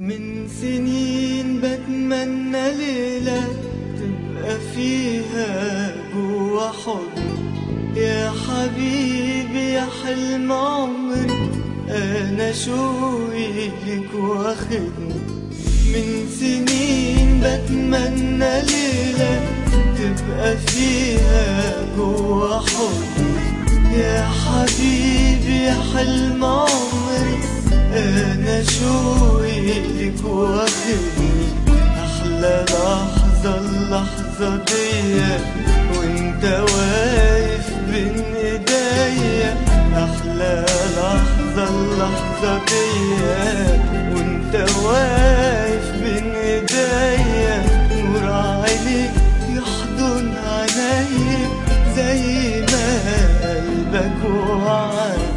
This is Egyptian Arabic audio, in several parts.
من سنين بتمنى ليلة تبقى فيها جوا حضن يا حبيبي يا حلم عمري أنا شوقي لك واخدني من سنين بتمنى ليلة تبقى فيها جوا حضن يا حبيبي يا حلم عمري أنا شوقي لك واخدني أحلى لحظة اللحظة دي وانت واقف بين ايديا أحلى لحظة اللحظة دي وانت واقف بين ايديا نور عينيك يحضن عينيا زي ما قلبك وعيني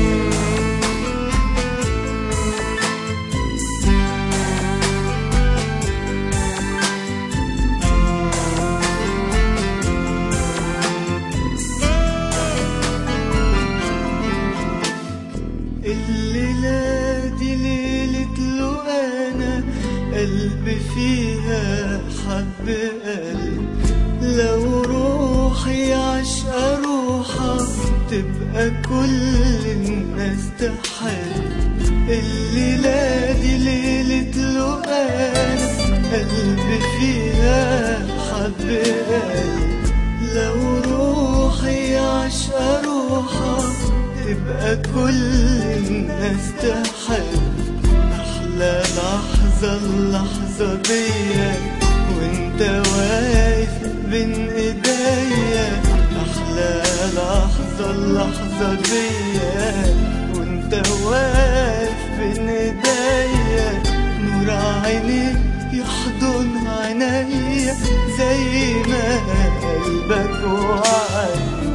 الليلة دي ليلة له أنا قلبي فيها حب قلب لو روحي عشقة روحك تبقى كل الناس تحب الليلة دي ليلة له أنا قلبي فيها حب قلب لو روحي عشقة روحك تبقى كل الناس تحب أحلى لحظة اللحظة دي وانت واقف بين ايديا أحلى لحظة اللحظة دي وانت واقف بين ايديا نور عينيك يحضن عينيا زي ما قلبك وعيني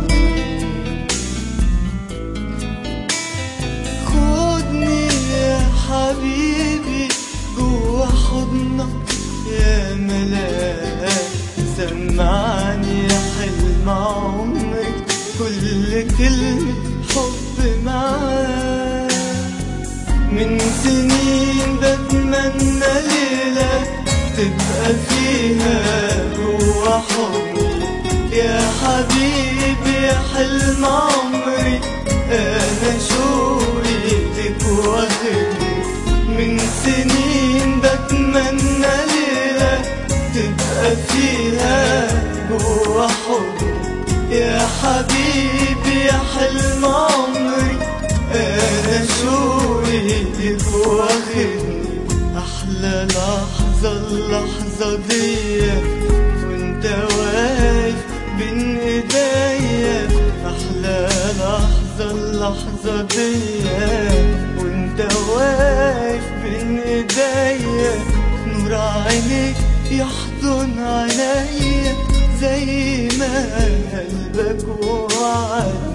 خدني يا حبيبي جوا حضنك يا ملاك سمعني يا حلم عمري كل كلمة حب معاك من سنين بتمنى ليلة تبقى فيها جوا حضني يا حبيبي يا حلم عمري أنا شوقي لك واخدني من سنين بتمنى ليلة تبقى فيها جوا حضني يا حبيبي يا حلم عمري أنا شوقي لك واخدني أحلى لحظة اللحظة دي وانت واقف بين ايديا أحلى لحظة اللحظة دي وانت واقف بين ايديا نور عينيك يحضن عينيا زي ما قلبك وعد